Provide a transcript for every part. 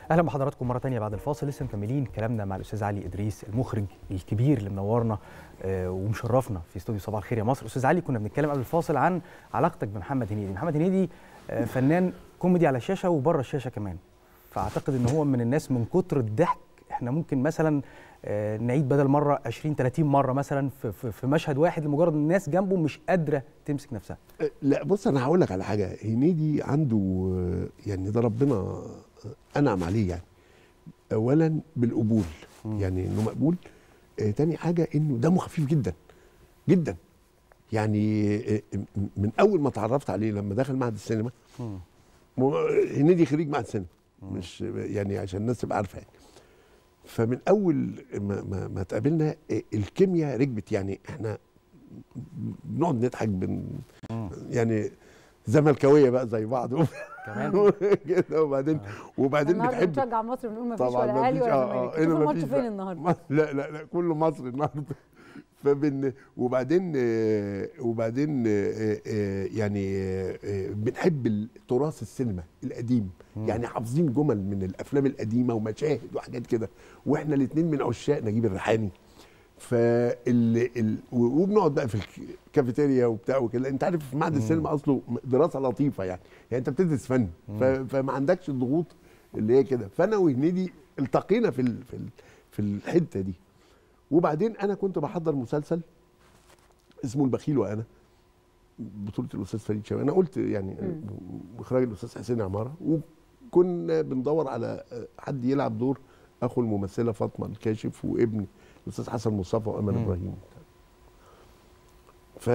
اهلا بحضراتكم مره تانية بعد الفاصل لسه مكملين كلامنا مع الاستاذ علي ادريس المخرج الكبير اللي منورنا آه، ومشرفنا في استوديو صباح الخير يا مصر استاذ علي كنا بنتكلم قبل الفاصل عن علاقتك بمحمد هنيدي محمد هنيدي آه، فنان كوميدي على الشاشه وبره الشاشه كمان فاعتقد ان هو من الناس من كتر الضحك احنا ممكن مثلا آه، نعيد بدل مره 20 30 مره مثلا في, في, في مشهد واحد لمجرد ان الناس جنبه مش قادره تمسك نفسها لا بص انا هقول لك على حاجه هنيدي عنده آه، يعني ده ربنا آه، انعم عليه يعني اولا بالقبول يعني انه مقبول آه تاني حاجه انه دمه خفيف جدا جدا يعني آه، م- من اول ما اتعرفت عليه لما دخل معهد السينما مو- هنيدي خريج معهد السينما مش يعني عشان الناس تبقى عارفه يعني فمن اول ما ما, ما اتقابلنا آه، الكيمياء ركبت يعني احنا بنقعد نضحك بن يعني زملكاويه بقى زي بعض كمان كده وبعدين وبعدين النهارده بتحب بنشجع مصر بنقول ما فيش طبعا ولا اهلي مفيش- ولا آه، آه، زمالك هنا شوف الماتش مفيش فين بقى. النهارده ما- لا لا لا كله مصري النهارده فبن وبعدين آه، وبعدين آه، آه، يعني آه، آه، بنحب تراث السينما القديم يعني حافظين جمل من الافلام القديمه ومشاهد وحاجات كده واحنا الاثنين من عشاق نجيب الريحاني فال ال... و- وبنقعد بقى في الكافيتيريا وبتاع وكده انت عارف معهد السينما اصله دراسه لطيفه يعني يعني انت بتدرس فن ف... فما عندكش الضغوط اللي هي كده فانا وهنيدي التقينا في ال... في ال... في الحته دي وبعدين انا كنت بحضر مسلسل اسمه البخيل وانا بطوله الاستاذ فريد شوقي انا قلت يعني اخراج الاستاذ حسين عماره وكنا بندور على حد يلعب دور اخو الممثله فاطمه الكاشف وابن الاستاذ حسن مصطفى وامان مم. ابراهيم ف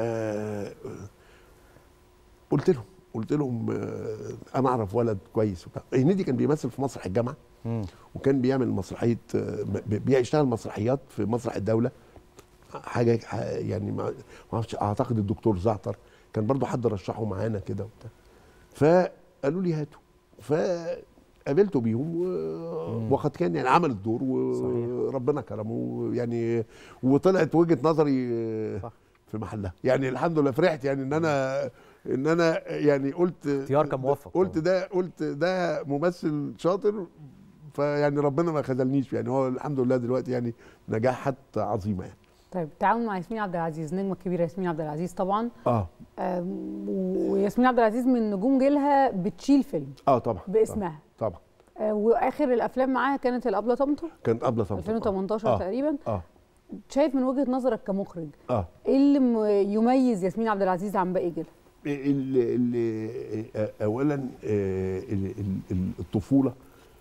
قلت لهم قلت لهم آه، انا اعرف ولد كويس وبتاع هنيدي كان بيمثل في مسرح الجامعه مم. وكان بيعمل مسرحيه آه، ب- بيشتغل مسرحيات في مسرح الدوله حاجه ح- يعني ما ما اعرفش اعتقد الدكتور زعتر كان برضو حد رشحه معانا كده وبتاع فقالوا لي هاتوا فقابلته بيهم و- وقد كان يعني عمل الدور وربنا كرمه يعني وطلعت وجهه نظري آه، صح. في محلها يعني الحمد لله فرحت يعني ان انا ان انا يعني قلت اختيار كان موفق قلت طبعاً. ده قلت ده ممثل شاطر فيعني ربنا ما خذلنيش يعني هو الحمد لله دلوقتي يعني نجاحات عظيمه يعني طيب التعاون مع ياسمين عبد العزيز نجمه كبيره ياسمين عبد العزيز طبعا اه آم، وياسمين عبد العزيز من نجوم جيلها بتشيل فيلم اه طبعا باسمها طبعا آه، واخر الافلام معاها كانت الابله طمطم كانت قبل طبعا 2018 آه. تقريبا اه شايف من وجهه نظرك كمخرج اه ايه اللي م- يميز ياسمين عبد العزيز عن باقي جيلها ال ال اولا آه، ال- ال- ال- الطفوله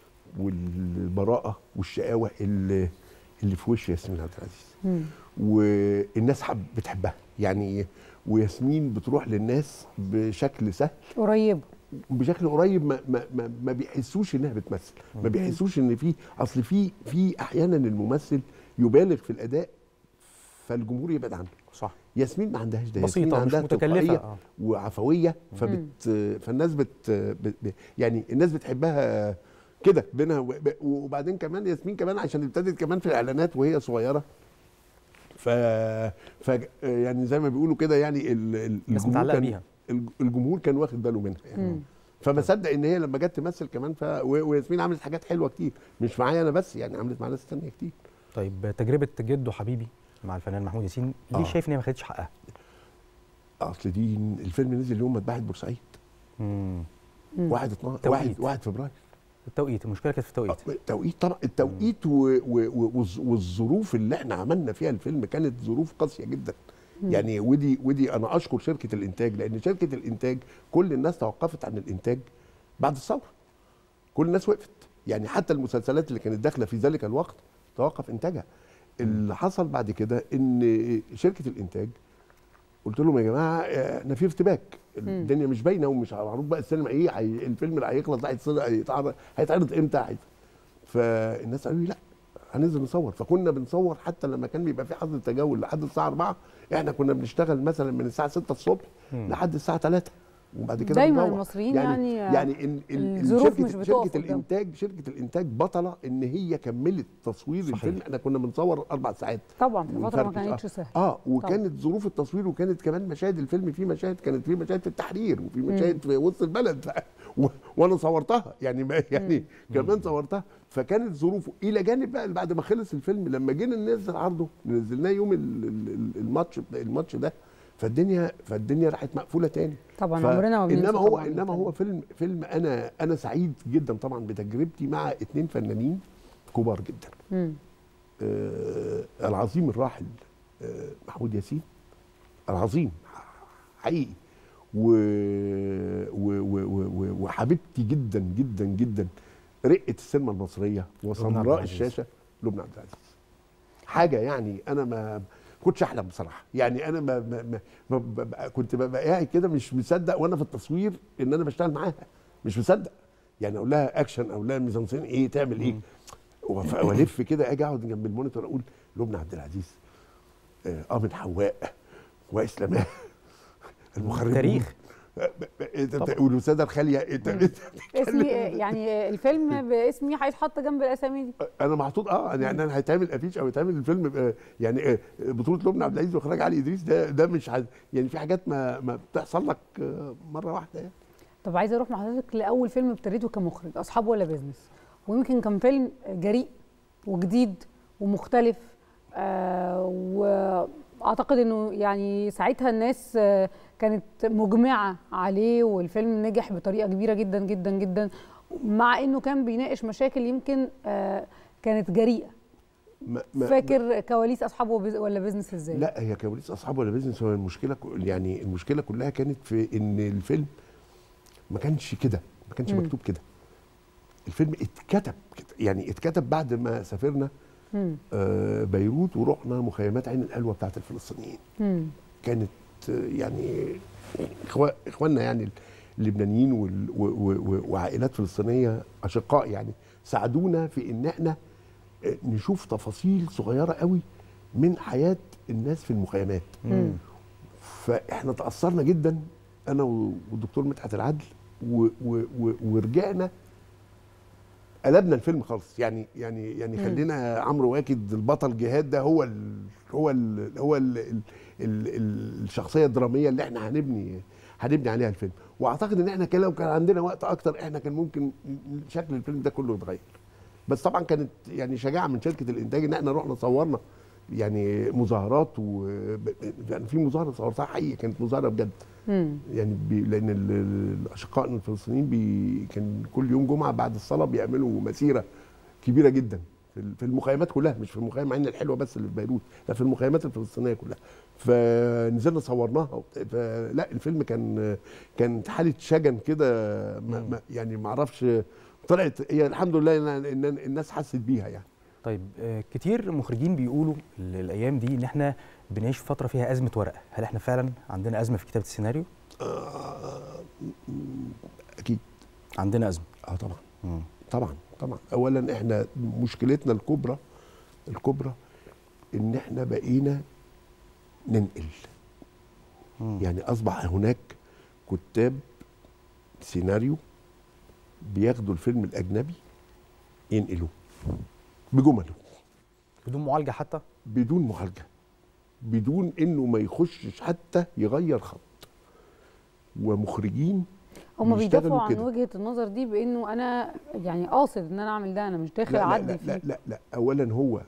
والبراءه والشقاوه اللي اللي في وش ياسمين عبد العزيز والناس حب بتحبها يعني وياسمين بتروح للناس بشكل سهل قريبه بشكل قريب ما ما ما, ما بيحسوش انها بتمثل ما بيحسوش ان في اصل في في احيانا الممثل يبالغ في الاداء فالجمهور يبعد عنه صح ياسمين ما عندهاش ده بسيطة ياسمين مش عندها متكلفة، تلقائية آه. وعفويه فبت فالناس بت بت- يعني الناس بتحبها كده بينها وب- وبعدين كمان ياسمين كمان عشان ابتدت كمان في الاعلانات وهي صغيره ف, ف يعني زي ما بيقولوا كده يعني ال- ال- الناس الجمهور متعلقة كان بيها. الج- الجمهور كان واخد باله منها يعني فما صدق ان هي لما جت تمثل كمان ف... و- وياسمين عملت حاجات حلوه كتير مش معايا انا بس يعني عملت مع ناس تانية كتير طيب تجربه جده حبيبي مع الفنان محمود ياسين ليه آه. شايف ان هي ما خدتش حقها اصل دي الفيلم نزل يوم مذبحه بورسعيد مم. 1 12 توقيت. 1 1 فبراير التوقيت المشكله كانت في التوقيت التوقيت طبعا التوقيت و... و... و... والظ- والظروف اللي احنا عملنا فيها الفيلم كانت ظروف قاسيه جدا يعني ودي ودي انا اشكر شركه الانتاج لان شركه الانتاج كل الناس توقفت عن الانتاج بعد الثوره كل الناس وقفت يعني حتى المسلسلات اللي كانت داخله في ذلك الوقت توقف انتاجها اللي حصل بعد كده ان شركه الانتاج قلت لهم يا جماعه آه، احنا في ارتباك الدنيا مش باينه ومش معروف بقى السينما ايه هي الفيلم اللي هيخلص ده هيتصل- هيتعرض هيتعرض امتى هي- فالناس قالوا لي لا هننزل نصور فكنا بنصور حتى لما كان بيبقى في حظر تجول لحد الساعه 4 احنا كنا بنشتغل مثلا من الساعه 6 الصبح لحد الساعه 3 وبعد كده دايماً بنروح. المصريين يعني يعني يعني ال- ال- الظروف شركه مش بتقف شركه قدام. الانتاج شركه الانتاج بطله ان هي كملت تصوير صحيح. الفيلم احنا كنا بنصور اربع ساعات طبعا في فتره ما ونفركش. كانتش آه. سهله اه وكانت ظروف التصوير وكانت كمان مشاهد الفيلم فيه مشاهد كانت فيه مشاهد في التحرير وفي مشاهد في وسط البلد ف... و... وانا صورتها يعني ما يعني كمان صورتها فكانت ظروفه الى جانب بقى بعد ما خلص الفيلم لما جينا ننزل عرضه نزلناه يوم ال- ال- ال- الماتش الماتش ده فالدنيا فالدنيا راحت مقفوله تاني طبعا ف- عمرنا ما بننسى انما هو طبعاً انما هو فيلم فيلم انا انا سعيد جدا طبعا بتجربتي مع اتنين فنانين كبار جدا مم. آه العظيم الراحل آه محمود ياسين العظيم حقيقي و... و... و... و... و... وحبيبتي جدا جدا جدا رقه السينما المصريه عبد وسمراء العزيز. الشاشه لبنى عبد العزيز حاجه يعني انا ما كنتش احلم بصراحه يعني انا ما, ما, ما, ما ببقى كنت ببقى قاعد كده مش مصدق وانا في التصوير ان انا بشتغل معاها مش مصدق يعني اقول لها اكشن اقول لها ميزانسين ايه تعمل ايه وف- والف كده اجي اقعد جنب المونيتور اقول لبنى عبد العزيز آه آه من حواء واسلام المخرج تاريخ. والاستاذه الخاليه انت انت اسمي يعني الفيلم باسمي هيتحط جنب الاسامي دي انا محطوط اه يعني انا هيتعمل افيش او يتعمل الفيلم ب- يعني آه، بطوله لبنى عبد العزيز واخراج علي ادريس ده ده مش ح- يعني في حاجات ما ما بتحصل لك آه، مره واحده يعني طب عايزه اروح مع حضرتك لاول فيلم ابتديته كمخرج اصحاب ولا بيزنس ويمكن كان فيلم جريء وجديد ومختلف آه واعتقد انه يعني ساعتها الناس آه كانت مجمعه عليه والفيلم نجح بطريقه كبيره جدا جدا جدا مع انه كان بيناقش مشاكل يمكن آه كانت جريئه ما ما فاكر كواليس اصحاب وبيز- ولا بيزنس ازاي لا هي كواليس اصحاب ولا بيزنس هو المشكله ك- يعني المشكله كلها كانت في ان الفيلم ما كانش كده ما كانش مم. مكتوب كده الفيلم اتكتب كده يعني اتكتب بعد ما سافرنا مم. آه، بيروت ورحنا مخيمات عين القلوه بتاعت الفلسطينيين مم. كانت آه، يعني إخوا- اخواننا يعني اللبنانيين وال- و- و- و- وعائلات فلسطينيه اشقاء يعني ساعدونا في ان احنا آه، نشوف تفاصيل صغيره قوي من حياه الناس في المخيمات مم. فاحنا تاثرنا جدا انا و- والدكتور مدحت العدل و و و ورجعنا قلبنا الفيلم خالص يعني يعني يعني مم. خلينا عمرو واكد البطل جهاد ده هو ال هو ال هو ال ال ال ال الشخصيه الدراميه اللي احنا هنبني هنبني عليها الفيلم واعتقد ان احنا كان لو كان عندنا وقت اكتر احنا كان ممكن شكل الفيلم ده كله يتغير بس طبعا كانت يعني شجاعه من شركه الانتاج ان احنا رحنا صورنا يعني مظاهرات و يعني في مظاهره صورتها حقيقي كانت مظاهره بجد مم. يعني بي لان ال- ال- الاشقاء الفلسطينيين بي كان كل يوم جمعه بعد الصلاه بيعملوا مسيره كبيره جدا في ال- في المخيمات كلها مش في المخيم عين الحلوه بس اللي في بيروت لا في المخيمات الفلسطينيه كلها فنزلنا صورناها وبت- فلا الفيلم كان كانت حاله شجن كده ما- ما- يعني ما اعرفش طلعت هي الحمد لله ان إن الناس حست بيها يعني طيب آه، كتير مخرجين بيقولوا ال- الايام دي ان احنا بنعيش فتره فيها ازمه ورقه هل احنا فعلا عندنا ازمه في كتابه السيناريو آه، اكيد عندنا ازمه اه طبعا مم. طبعا طبعا اولا احنا مشكلتنا الكبرى الكبرى ان احنا بقينا ننقل مم. يعني اصبح هناك كتاب سيناريو بياخدوا الفيلم الاجنبي ينقلوه بجمله بدون معالجه حتى بدون معالجه بدون انه ما يخشش حتى يغير خط ومخرجين هم بيشتغلوا بيدافعوا عن كده. وجهه النظر دي بانه انا يعني قاصد ان انا اعمل ده انا مش داخل لا لا اعدل لا, فيه لا لا لا اولا هو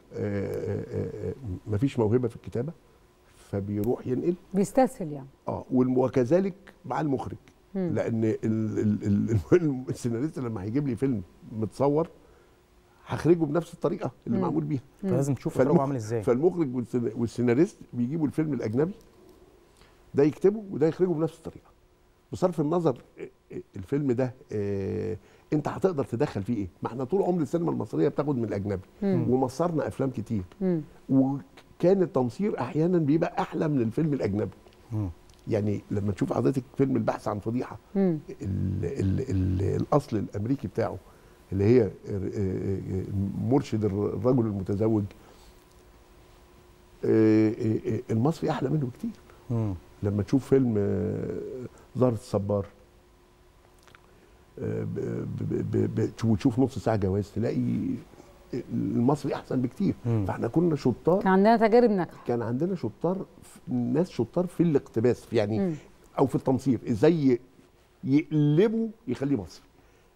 ما فيش موهبه في الكتابه فبيروح ينقل بيستسهل يعني اه والم- وكذلك مع المخرج مم. لان ال ال ال ال السيناريست لما هيجيب لي فيلم متصور هخرجه بنفس الطريقه اللي مم. معمول بيها مم. فلازم تشوف فالمخ- اخراجه عامل ازاي فالمخرج والسين- والسيناريست بيجيبوا الفيلم الاجنبي ده يكتبه وده يخرجه بنفس الطريقه بصرف النظر آه، آه، الفيلم ده آه، انت هتقدر تدخل فيه ايه ما احنا طول عمر السينما المصريه بتاخد من الاجنبي مم. ومصرنا افلام كتير مم. وكان التمصير احيانا بيبقى احلى من الفيلم الاجنبي مم. يعني لما تشوف حضرتك فيلم البحث عن فضيحه مم. ال ال ال الاصل الامريكي بتاعه اللي هي آه، آه، آه، مرشد الر- الرجل المتزوج آه، آه، آه، المصري احلى منه بكتير مم. لما تشوف فيلم آه، زهرة الصبار آه، ب- ب- ب- ب- وتشوف نص ساعه جواز تلاقي المصري احسن بكتير مم. فاحنا كنا شطار كان عندنا تجارب ناجحه كان عندنا شطار ناس شطار في الاقتباس يعني مم. او في التمصير ازاي يقلبوا يخليه مصري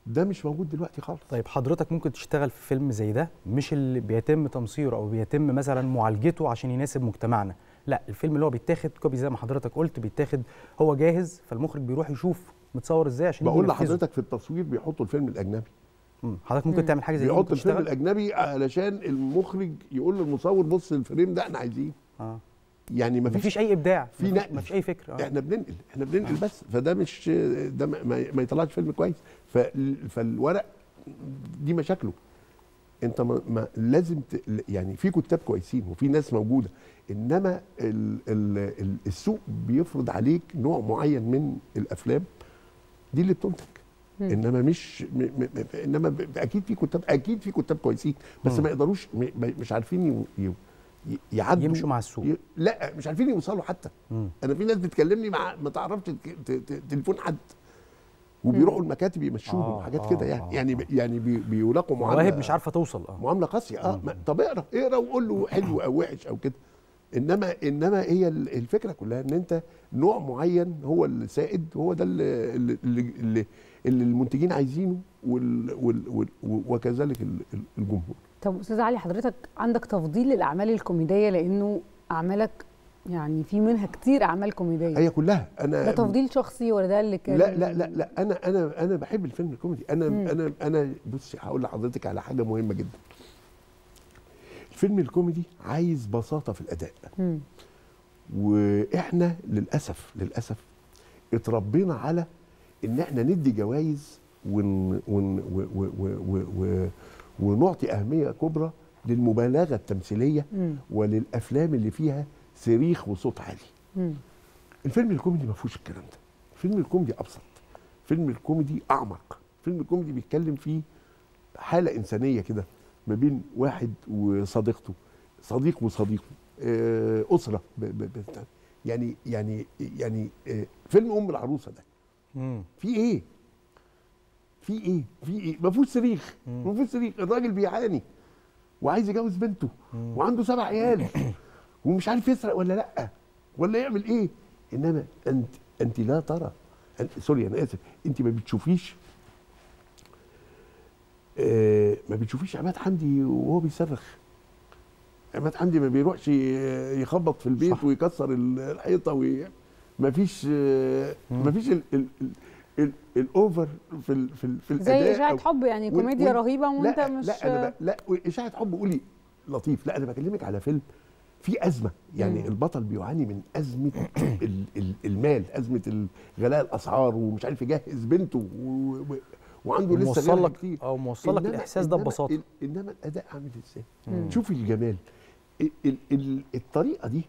ده مش موجود دلوقتي خالص طيب حضرتك ممكن تشتغل في فيلم زي ده مش اللي بيتم تمصيره او بيتم مثلا معالجته عشان يناسب مجتمعنا لا الفيلم اللي هو بيتاخد كوبي زي ما حضرتك قلت بيتاخد هو جاهز فالمخرج بيروح يشوف متصور ازاي عشان يجي بقول ينفذه. لحضرتك في التصوير بيحطوا الفيلم الاجنبي مم. حضرتك ممكن تعمل حاجه زي دي بيحط ممكن الفيلم تشتغل الاجنبي علشان المخرج يقول للمصور بص الفريم ده احنا عايزينه اه يعني ما مفيش اي ابداع في مفيش- نقل. مفيش اي فكره آه. احنا بننقل احنا بننقل بس فده مش ده ما, ما- ما يطلعش فيلم كويس ف- فالورق دي مشاكله انت ما, ما لازم ت... يعني في كتاب كويسين وفي ناس موجوده انما ال... ال... ال- السوق بيفرض عليك نوع معين من الافلام دي اللي بتنتج مم. انما مش م... م... م... انما ب... اكيد في كتاب اكيد في كتاب كويسين بس مم. ما يقدروش م... م- مش عارفين ي... ي... يعدوا يمشوا مع السوق ي... لا مش عارفين يوصلوا حتى مم. انا في ناس بتكلمني مع ما تعرفش تك- ت- ت- تليفون حد وبيروحوا المكاتب يمشوهم آه، وحاجات آه، كده يعني آه، يعني آه. بي- يعني بي بيلاقوا معامله مواهب مش عارفه توصل اه معامله قاسيه اه ما طب اقرا اقرا وقول له حلو او وحش او كده انما انما هي ال- الفكره كلها ان انت نوع معين هو السائد هو ده اللي, اللي, اللي, اللي المنتجين عايزينه وال وال وال وكذلك ال- ال- الجمهور طب استاذ علي حضرتك عندك تفضيل للاعمال الكوميديه لانه اعمالك يعني في منها كتير اعمال كوميديه هي كلها انا ده تفضيل شخصي ولا ده اللي كان لا لا لا لا انا انا انا بحب الفيلم الكوميدي انا مم. انا انا بصي هقول لحضرتك على حاجه مهمه جدا الفيلم الكوميدي عايز بساطه في الاداء مم. واحنا للاسف للاسف اتربينا على ان احنا ندي جوائز ون ون و و و و و ونعطي اهميه كبرى للمبالغه التمثيليه مم. وللافلام اللي فيها صريخ وصوت عالي مم. الفيلم الكوميدي ما فيهوش الكلام ده الفيلم الكوميدي ابسط فيلم الكوميدي اعمق فيلم الكوميدي بيتكلم فيه حاله انسانيه كده ما بين واحد وصديقته صديق وصديقه آه، اسره ب ب ب يعني يعني يعني آه، فيلم ام العروسه ده مم. في ايه في ايه في ايه ما فيهوش صريخ ما فيهوش صريخ الراجل بيعاني وعايز يجوز بنته وعنده سبع عيال ومش عارف يسرق ولا لا ولا يعمل ايه انما انت انت لا ترى أنت سوري انا اسف انت ما بتشوفيش آه ما بتشوفيش عماد حمدي وهو بيصرخ عماد حمدي ما بيروحش ي- يخبط في البيت صح. صح. ويكسر ال- الحيطه وي... ما فيش آه ما فيش ال... ال... ال... ال... الاوفر في ال... في, ال... في الاداء زي اشاعه أو- حب يعني وال- كوميديا وال- رهيبه وانت لا مش لا انا ب... لا اشاعه حب قولي لطيف لا انا بكلمك على فيلم في ازمه يعني مم. البطل بيعاني من ازمه ال... ال... المال ازمه غلاء الاسعار ومش عارف يجهز بنته و... و... وعنده لسه موصل غيرها لك كتير او موصل لك إنما- الاحساس ده إنما ببساطه ال- انما الاداء عامل ازاي مم. شوفي الجمال ال... ال... ال... الطريقه دي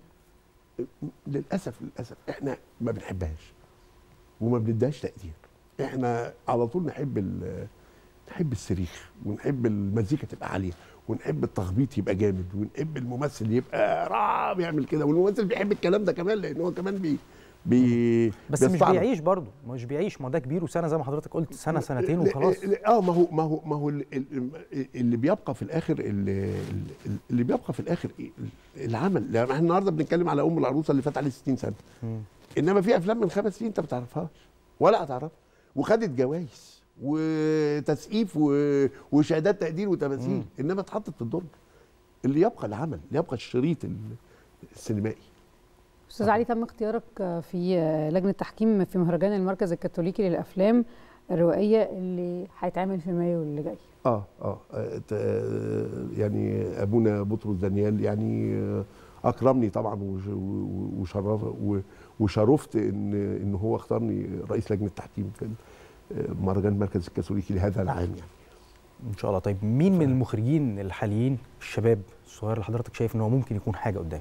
للاسف للاسف احنا ما بنحبهاش وما بنديهاش تقدير احنا على طول نحب ال... نحب الصريخ ونحب المزيكا تبقى عاليه ونحب التخبيط يبقى جامد ونحب الممثل يبقى راه بيعمل كده والممثل بيحب الكلام ده كمان لان هو كمان بي بي بس مش بيستعرض. بيعيش برضه مش بيعيش ما هو ده كبير وسنه زي ما حضرتك قلت سنه سنتين لا- وخلاص لا- اه ما هو ما هو ما هو ال- ال- اللي بيبقى في الاخر اللي, اللي بيبقى في الاخر إيه؟ العمل يعني احنا النهارده بنتكلم على ام العروسه اللي فات عليه 60 سنه مم. انما في افلام من خمس سنين انت ما تعرفهاش ولا هتعرفها وخدت جوائز وتسقيف و- وشهادات تقدير وتماثيل انما اتحطت في الدرج اللي يبقى العمل اللي يبقى الشريط ال- السينمائي استاذ علي تم اختيارك في لجنه تحكيم في مهرجان المركز الكاثوليكي للافلام الروائيه اللي هيتعمل في مايو اللي جاي اه اه آه، ت- آه، يعني ابونا بطرس دانيال يعني آه، اكرمني طبعا وش- و- وشرف و- وشرفت ان ان هو اختارني رئيس لجنه تحكيم في آه، مهرجان المركز الكاثوليكي لهذا العام يعني ان شاء الله طيب مين من المخرجين الحاليين الشباب الصغير اللي حضرتك شايف ان هو ممكن يكون حاجه قدام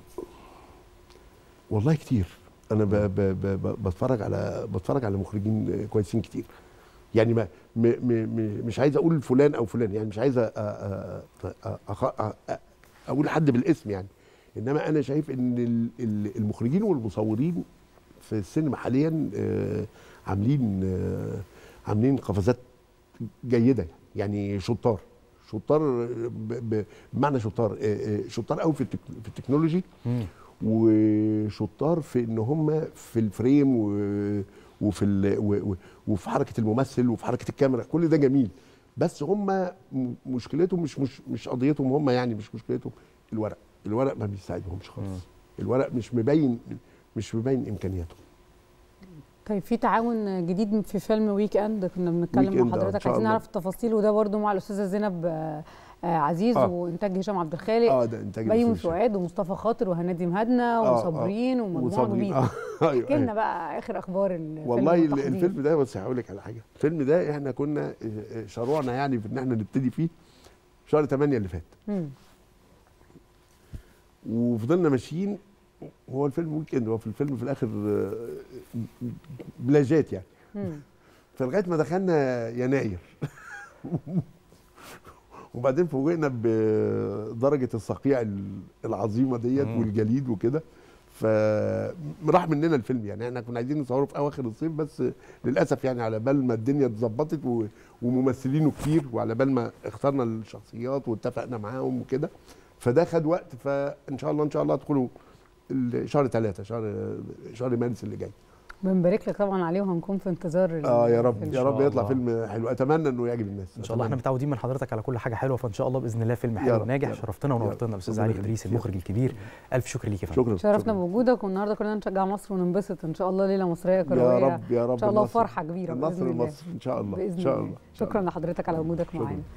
والله كتير انا ب ب ب ب بتفرج على بتفرج على مخرجين كويسين كتير يعني ما م م م مش عايز اقول فلان او فلان يعني مش عايز أ- أ- أ- أخ- أ- أ- اقول حد بالاسم يعني انما انا شايف ان ال- ال- المخرجين والمصورين في السينما حاليا آه، عاملين آه، عاملين قفزات جيده يعني شطار شطار ب- ب- بمعنى شطار آه، آه، شطار قوي في التك- في التكنولوجي مم. وشطار في ان هم في الفريم و... وفي ال و و وفي حركه الممثل وفي حركه الكاميرا كل ده جميل بس هم م- مشكلتهم مش مش مش قضيتهم هم يعني مش مشكلتهم الورق الورق ما بيساعدهمش خالص الورق مش مبين مش مبين امكانياته طيب في تعاون جديد في فيلم ويك اند كنا ويك بنتكلم إند، مع آه، إن حضرتك شاء عايزين الله. نعرف التفاصيل وده برضو مع الاستاذه زينب آه، آه، عزيز آه. وانتاج هشام عبد الخالق اه ده انتاج بيومي الأستاذ هشام. فؤاد ومصطفى خاطر وهنادي مهدنا آه، آه. وصابرين ومجموعه وصابرين. كبيره آه، أيوة، احكي لنا أيوة. بقى اخر اخبار الفيلم والله ال- والتحضير. الفيلم ده بس هقول لك على حاجه الفيلم ده احنا كنا آه، آه، شروعنا يعني في ان احنا نبتدي فيه شهر 8 اللي فات مم. وفضلنا ماشيين هو الفيلم ويك اند هو في الفيلم في الاخر آه، بلاجات يعني مم. فلغايه ما دخلنا يناير وبعدين فوجئنا بدرجه الصقيع ال- العظيمه ديت مم. والجليد وكده فراح مننا الفيلم يعني احنا كنا عايزين نصوره في اواخر الصيف بس للاسف يعني على بال ما الدنيا اتظبطت و- وممثلينه كتير وعلى بال ما اخترنا الشخصيات واتفقنا معاهم وكده فده خد وقت فان شاء الله ان شاء الله ادخلوا ال- شهر ثلاثة شهر شهر مارس اللي جاي بنبارك لك طبعا عليه وهنكون في انتظار ال- اه يا رب الفيلم. يا شاء رب يطلع الله. فيلم حلو اتمنى انه يعجب الناس ان شاء الله احنا أتمنى. متعودين من حضرتك على كل حاجه حلوه فان شاء الله باذن الله فيلم يا حلو رب، وناجح يا رب. شرفتنا يا رب. ونورتنا الاستاذ ربنا علي يخليك. ادريس المخرج الكبير الف شكر ليك يا فندم شكرا شرفنا شكراً. بوجودك والنهارده كلنا نشجع مصر وننبسط ان شاء الله ليله مصريه يا كرويه رب يا رب ان شاء الله النصر- فرحه كبيره النصر باذن الله لمصر ان شاء الله باذن ان شاء الله الله شكرا لحضرتك على وجودك شكراً. معانا